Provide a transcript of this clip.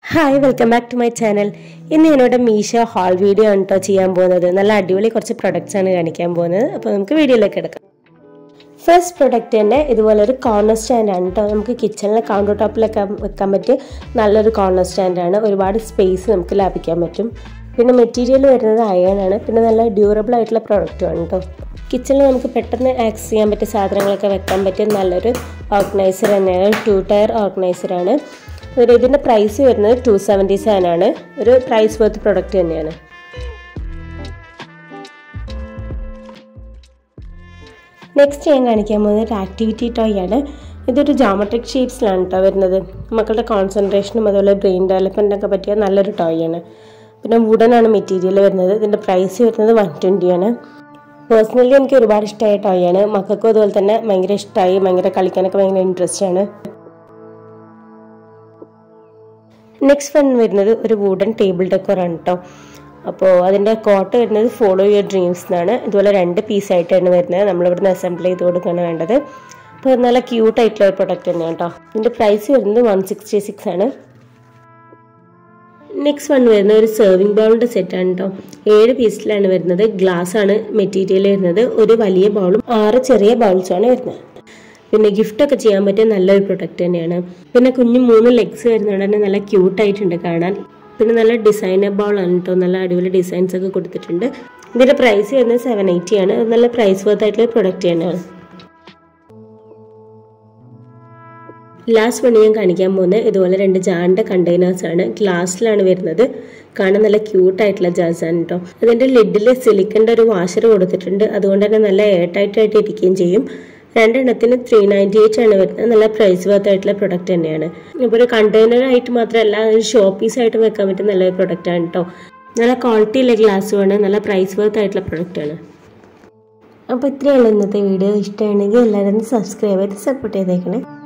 hi welcome back to my channel ഇന്ന് എന്നോട് മീഷ hall video ആണ് കേട്ടോ ചെയ്യാൻ പോകുന്നത് നല്ല അടിപൊളി കുറച്ച് പ്രൊഡക്ട്സ് ആണ് കാണിക്കാൻ പോകുന്നത് അപ്പോൾ നമുക്ക് വീഡിയോയിലേക്ക് എടുക്കാം ഫസ്റ്റ് പ്രൊഡക്റ്റ് തന്നെ ഇതുപോലെ ഒരു കോർണർ സ്റ്റാൻഡ് ആണ് കേട്ടോ നമുക്ക് കിച്ചണിലെ കൗണ്ടർ ടോപ്പിലൊക്കെ വെക്കാൻ പറ്റിയ നല്ലൊരു കോർണർ സ്റ്റാൻഡാണ് ഒരുപാട് സ്പേസ് നമുക്ക് ലാഭിക്കാൻ പറ്റും പിന്നെ മെറ്റീരിയൽ വരുന്നത് അയൺ ആണ് പിന്നെ നല്ല ഡ്യൂറബിൾ ആയിട്ടുള്ള പ്രൊഡക്റ്റുമാണ് കേട്ടോ കിച്ചണിൽ നമുക്ക് പെട്ടെന്ന് ആക്സസ് ചെയ്യാൻ പറ്റിയ സാധനങ്ങളൊക്കെ വെക്കാൻ പറ്റിയ നല്ലൊരു ഓർഗനൈസർ തന്നെയാണ് ടു ടയർ ഓർഗനൈസറാണ് ഒരു ഇതിൻ്റെ പ്രൈസ് വരുന്നത് ടു സെവൻറ്റി സെവൻ ആണ് ഒരു പ്രൈസ് വർത്ത് പ്രൊഡക്റ്റ് തന്നെയാണ് നെക്സ്റ്റ് ഞാൻ കാണിക്കാൻ പോകുന്നത് ഒരു ആക്ടിവിറ്റി ടോയ് ആണ് ഇതൊരു ജോമെട്രിക് ഷേപ്സിലാണ് കേട്ടോ വരുന്നത് മക്കളുടെ കോൺസെൻട്രേഷനും അതുപോലെ ബ്രെയിൻ ഡെവലപ്മെൻ്റ് ഒക്കെ പറ്റിയ നല്ലൊരു ടോയ് ആണ് പിന്നെ വുഡൻ ആണ് മെറ്റീരിയൽ വരുന്നത് ഇതിൻ്റെ പ്രൈസ് വരുന്നത് വൺ ട്വൻറ്റി ആണ് പേഴ്സണലി എനിക്ക് ഒരുപാട് ഇഷ്ടമായ ടോയ് ആണ് മക്കൾക്കും അതുപോലെ തന്നെ ഭയങ്കര ഇഷ്ടമായി ഭയങ്കര കളിക്കാനൊക്കെ ഭയങ്കര ഇൻട്രസ്റ്റ് ആണ് നെക്സ്റ്റ് വൺ വരുന്നത് ഒരു വുഡൻ ടേബിൾ ഡെക്കോർ ആണ് കേട്ടോ അപ്പോൾ അതിൻ്റെ കോട്ട് വരുന്നത് ഫോളോ യുവർ ഡ്രീംസ് എന്നാണ് ഇതുപോലെ രണ്ട് പീസായിട്ടാണ് വരുന്നത് നമ്മളിവിടുന്ന് അസംബിൾ ചെയ്ത് കൊടുക്കുകയാണ് വേണ്ടത് അപ്പോൾ നല്ല ക്യൂട്ട് ആയിട്ടുള്ള ഒരു പ്രൊഡക്റ്റ് തന്നെയാണ് കേട്ടോ ഇതിൻ്റെ പ്രൈസ് വരുന്നത് വൺ സിക്സ്റ്റി സിക്സ് ആണ് നെക്സ്റ്റ് വൺ വരുന്നത് ഒരു സെർവിങ് ബൗളിൻ്റെ സെറ്റാണ് കേട്ടോ ഏഴ് പീസിലാണ് വരുന്നത് ഗ്ലാസ് ആണ് മെറ്റീരിയൽ വരുന്നത് ഒരു വലിയ ബൗളും ആറ് ചെറിയ ബൗൾസുമാണ് വരുന്നത് പിന്നെ ഗിഫ്റ്റ് ഒക്കെ ചെയ്യാൻ പറ്റിയ നല്ലൊരു പ്രൊഡക്റ്റ് തന്നെയാണ് പിന്നെ കുഞ്ഞു മൂന്ന് ലെഗ്സ് വരുന്നതുകൊണ്ട് തന്നെ നല്ല ക്യൂട്ട് ആയിട്ടുണ്ട് കാണാൻ പിന്നെ നല്ല ഡിസൈനബിൾ ആണ് കേട്ടോ നല്ല അടിപൊളി ഡിസൈൻസ് ഒക്കെ കൊടുത്തിട്ടുണ്ട് ഇതിന്റെ പ്രൈസ് വരുന്നത് സെവൻ എയ്റ്റി ആണ് അത് നല്ല പ്രൈസ് വർത്ത് ആയിട്ടുള്ള പ്രൊഡക്റ്റ് തന്നെയാണ് ലാസ്റ്റ് പണി ഞാൻ കാണിക്കാൻ പോകുന്നത് ഇതുപോലെ രണ്ട് ജാറിൻ്റെ കണ്ടെയ്നേഴ്സ് ആണ് ഗ്ലാസ്സിലാണ് വരുന്നത് കാണാൻ നല്ല ക്യൂട്ട് ആയിട്ടുള്ള ജാസ് ആണ് കേട്ടോ അതിൻ്റെ ലിഡിൽ സിലിക്കൻ്റെ ഒരു വാഷർ കൊടുത്തിട്ടുണ്ട് അതുകൊണ്ട് തന്നെ നല്ല എയർ ടൈറ്റ് ആയിട്ട് ഇരിക്കുകയും ചെയ്യും രണ്ടെണ്ണത്തിന് ത്രീ നയൻറ്റി എയ്റ്റ് ആണ് വരുന്നത് നല്ല പ്രൈസ് വർത്ത് ആയിട്ടുള്ള പ്രൊഡക്റ്റ് തന്നെയാണ് ഇപ്പോൾ ഒരു കണ്ടെയ്നർ ആയിട്ട് മാത്രമല്ല ഒരു ഷോ പീസ് ആയിട്ട് വെക്കാൻ പറ്റിയ നല്ലൊരു പ്രൊഡക്റ്റ് ആണ് കേട്ടോ നല്ല ക്വാളിറ്റി ഉള്ള ഗ്ലാസ്സുമാണ് നല്ല പ്രൈസ് വർത്ത് ആയിട്ടുള്ള പ്രൊഡക്റ്റ് ആണ് അപ്പോൾ ഇത്രയുള്ള ഇന്നത്തെ വീഡിയോ ഇഷ്ടമാണെങ്കിൽ എല്ലാവരും സബ്സ്ക്രൈബ് ചെയ്ത് സപ്പോർട്ട് ചെയ്തേക്കണേ